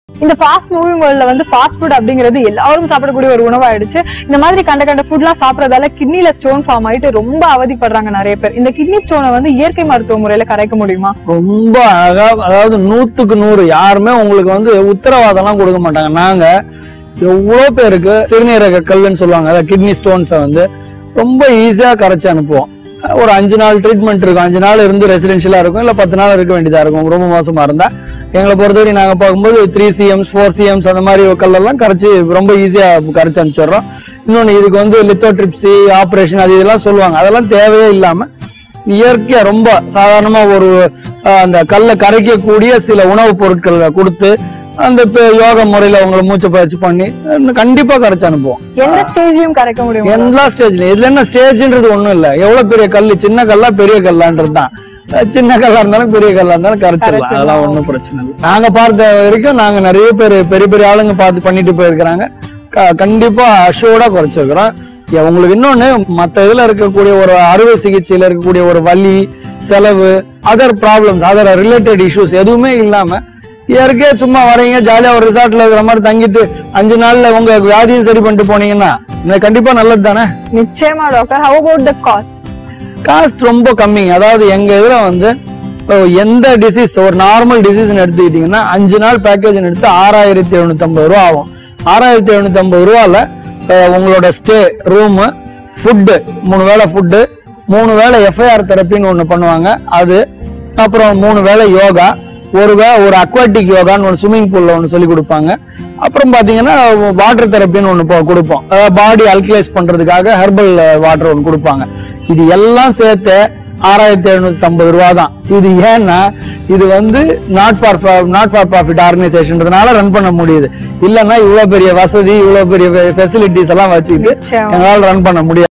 இந்த fast moving வேர்ல்ட்ல வந்து fast food அப்படிங்கிறது எல்லாரும் சாப்பிடக்கூடிய ஒரு உணவாயிடுச்சு இந்த மாதிரி கண்ட கண்ட ஃபுட்லாம் சாப்பிடறதால கிட்னில ஸ்டோன் ஃபார்ம் ஆயிட்டு ரொம்ப அவதிப்படுறாங்க நிறைய பேர் இந்த கிட்னி ஸ்டோனை வந்து இயற்கை மருத்துவ முறையில கரைக்க முடியுமா ரொம்ப அழகா அதாவது நூத்துக்கு நூறு யாருமே உங்களுக்கு வந்து உத்தரவாதம்லாம் கொடுக்க மாட்டாங்க நாங்க எவ்வளவு பேருக்கு சிறுநீரக கல்லுன்னு சொல்லுவாங்க அதாவது கிட்னி ஸ்டோன்ஸை வந்து ரொம்ப ஈஸியா கரைச்சு அனுப்புவோம் ஒரு அஞ்சு நாள் ட்ரீட்மெண்ட் இருக்கும் அஞ்சு நாள் இருந்து ரெசிடென்ஷியலா இருக்கும் இல்ல பத்து நாள் இருக்க வேண்டியதா இருக்கும் ரொம்ப மோசமா இருந்தா எங்களை பொறுத்தவரை நாங்க பார்க்கும்போது த்ரீ சிஎம்ஸ் ஃபோர் சிஎம்ஸ் அந்த மாதிரி கல்லெல்லாம் கரைச்சு ரொம்ப ஈஸியா கரைச்சு அனுப்பிச்சிடுறோம் இன்னொன்னு இதுக்கு வந்து லித்தோட்ரிப்சி ஆப்ரேஷன் அது இதெல்லாம் சொல்லுவாங்க அதெல்லாம் தேவையே இல்லாம இயற்கையா ரொம்ப சாதாரணமா ஒரு அஹ், அந்த கல்லை கரைக்கக்கூடிய சில உணவுப் பொருட்களை கொடுத்து அந்த இப்ப யோகா முறையில அவங்களை மூச்சு பயிற்சி பண்ணி அஹ், கண்டிப்பா கரைச்சு அனுப்புவோம் எந்த ஸ்டேஜ்லயும் கரைக்க முடியுமா எல்லா ஸ்டேஜ்லயும் இதுல என்ன ஸ்டேஜ்ன்றது ஒண்ணும் இல்ல எவ்வளவு பெரிய கல்லு சின்ன கல்லா பெரிய கல்லான்றது தான் அஹ், சின்ன கல்லா இருந்தாலும் பெரிய கல்லா இருந்தாலும் கரைச்சிடலாம் கரைச்சிடலாம். அதெல்லாம் ஒண்ணும் பிரச்சனை இல்லை நாங்க பார்த்த வரைக்கும் நாங்க நிறைய பேர் பெரிய பெரிய ஆளுங்க பார்த்து பண்ணிட்டு போயிருக்கிறாங்க க- கண்டிப்பா அஷோர்டா குறைச்சிருக்கிறோம் ஏ, உங்களுக்கு இன்னொன்னு மத்த இதுல இருக்கக்கூடிய ஒரு அறுவை சிகிச்சையில இருக்கக்கூடிய ஒரு வலி செலவு other problems other related issues எதுவுமே இல்லாம இயற்கையா சும்மா வரீங்க ஜாலியா ஒரு ரிசார்ட்ல இருக்கிற மாதிரி தங்கிட்டு அஞ்சு நாள்ல உங்க வியாதியும் சரி பண்ணிட்டு போனீங்கன்னா இது கண்டிப்பா நல்லது தானே நிச்சயமா doctor how about the cost cost ரொம்ப கம்மி அதாவது எங்க இதுல வந்து இப்போ எந்த டிசீஸ் ஒரு நார்மல் டிசீஸ் எடுத்துக்கிட்டீங்கன்னா அஞ்சு நாள் பேக்கேஜ் எடுத்து ஆறாயிரத்தி எழுநூத்தி ஐம்பது ரூபா ஆகும் ஆறாயிரத்தி எழுநூத்தி ஐம்பது ரூபால அஹ், உங்களோட ஸ்டே ரூமு ஃபுட்டு மூணு வேளை ஃபுட்டு மூணு வேளை எஃப்ஐஆர் தெரப்பின்னு ஒன்று பண்ணுவாங்க அது அப்புறம் மூணு வேளை யோகா ஒரு வே ஒரு அக்வாட்டிக் யோகான்னு ஒன்று ஸ்விம்மிங் பூல்ல ஒன்று சொல்லி கொடுப்பாங்க அப்புறம் பார்த்தீங்கன்னா வாட்டர் தெரப்பின்னு ஒன்று கொடுப்போம் அதாவது பாடி அல்கலைஸ் பண்றதுக்காக ஹெர்பல் வாட்டர் ஒன்று கொடுப்பாங்க இது எல்லாம் சேர்த்து ஆறாயிரத்தி எழுநூத்தி ஐம்பது ரூபா தான் இது ஏன்னா இது வந்து not for not for profit ஆர்கனைசேஷன்றதுனால ரன் பண்ண முடியுது இல்லைன்னா இவ்வளவு பெரிய வசதி இவ்வளவு பெரிய ஃபெசிலிட்டிஸ் எல்லாம் வச்சுக்கிட்டு நிச்சயமா. எங்களால ரன் பண்ண முடியாது